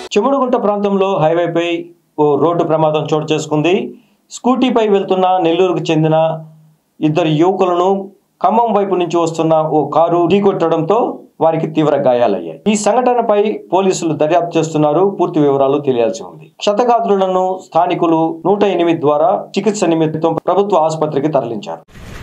చెముడుగుంట ప్రాంతంలో హైవేపై ఓ రోడ్డు ప్రమాదం చోటు చేసుకుంది స్కూటీపై వెళ్తున్న నెల్లూరుకు చెందిన ఇద్దరు యువకులను ఖమ్మం వైపు నుంచి వస్తున్న ఓ కారు ఢీకొట్టడంతో వారికి తీవ్ర గాయాలయ్యాయి ఈ సంఘటనపై పోలీసులు దర్యాప్తు చేస్తున్నారు పూర్తి వివరాలు తెలియాల్సి ఉంది క్షతగాత్రులను స్థానికులు నూట ఎనిమిది ద్వారా చికిత్స నిమిత్తం ప్రభుత్వ ఆసుపత్రికి తరలించారు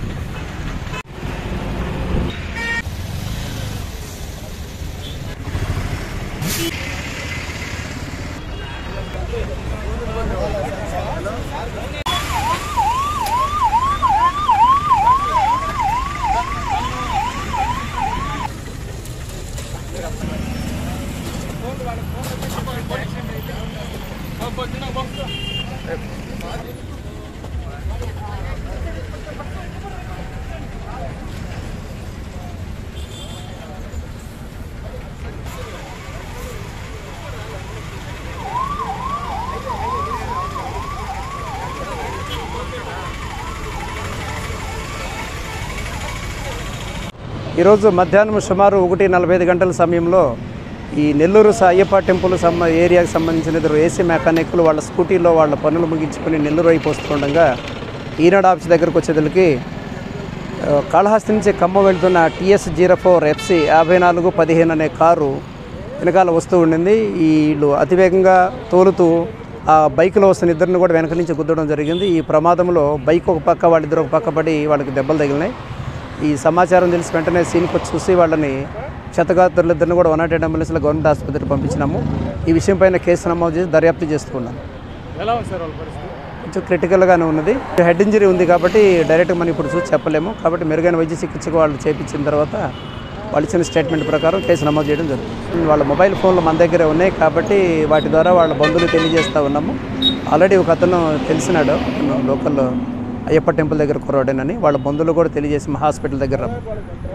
ఈరోజు మధ్యాహ్నం సుమారు ఒకటి నలభై ఐదు గంటల సమయంలో ఈ నెల్లూరు స- అయ్యప్ప టెంపుల్ సంబ ఏరియాకి సంబంధించిన ఇద్దరు ఏసీ మెకానిక్లు వాళ్ళ స్కూటీలో వాళ్ళ పనులు ముగించుకొని నెల్లూరు వైపు వస్తుండగా ఈనాడు ఆఫీస్ దగ్గరకు వచ్చేదలికి ఆ, కాళహస్తి నుంచి ఖమ్మం వెళ్తున్న టీఎస్ జీరో ఫోర్ ఎఫ్సి యాభై నాలుగు పదిహేను అనే కారు వెనకాల వస్తూ ఉండింది ఈ వీళ్ళు అతివేగంగా తోలుతూ ఆ బైక్లో వస్తున్న ఇద్దరిని కూడా వెనక నుంచి గుద్దడం జరిగింది ఈ ప్రమాదంలో బైక్ ఒక పక్క వాళ్ళిద్దరు ఒక పక్క పడి వాళ్ళకి దెబ్బలు తగిలినాయి ఈ సమాచారం తెలిసి వెంటనే సీన్కి వచ్చి చూసి వాళ్ళని క్షతగాత్రులిద్దరిని కూడా వన్ నాట్ ఎయిట్ అంబులెన్స్లో గవర్నమెంట్ ఆసుపత్రికి పంపించినాము ఈ విషయం పైన కేసు నమోదు చేసి దర్యాప్తు చేస్తున్నాం కొంచెం క్రిటికల్గానే ఉన్నది హెడ్ ఇంజరీ ఉంది కాబట్టి డైరెక్ట్గా మనం ఇప్పుడు చూసి చెప్పలేము కాబట్టి మెరుగైన వైద్య చికిత్సకు వాళ్ళు చేపించిన తర్వాత వాళ్ళు ఇచ్చిన స్టేట్మెంట్ ప్రకారం కేసు నమోదు చేయడం జరుగుతుంది వాళ్ళ మొబైల్ ఫోన్లు మన దగ్గరే ఉన్నాయి కాబట్టి వాటి ద్వారా వాళ్ళ బంధువులు తెలియజేస్తూ ఉన్నాము ఆల్రెడీ ఒక అతను తెలిసినాడు అతను లోకల్ అయ్యప్ప టెంపుల్ దగ్గర కురవాడేనని వాళ్ళ బంధువులు కూడా తెలియజేసి మా హాస్పిటల్ దగ్గర రమ్మ-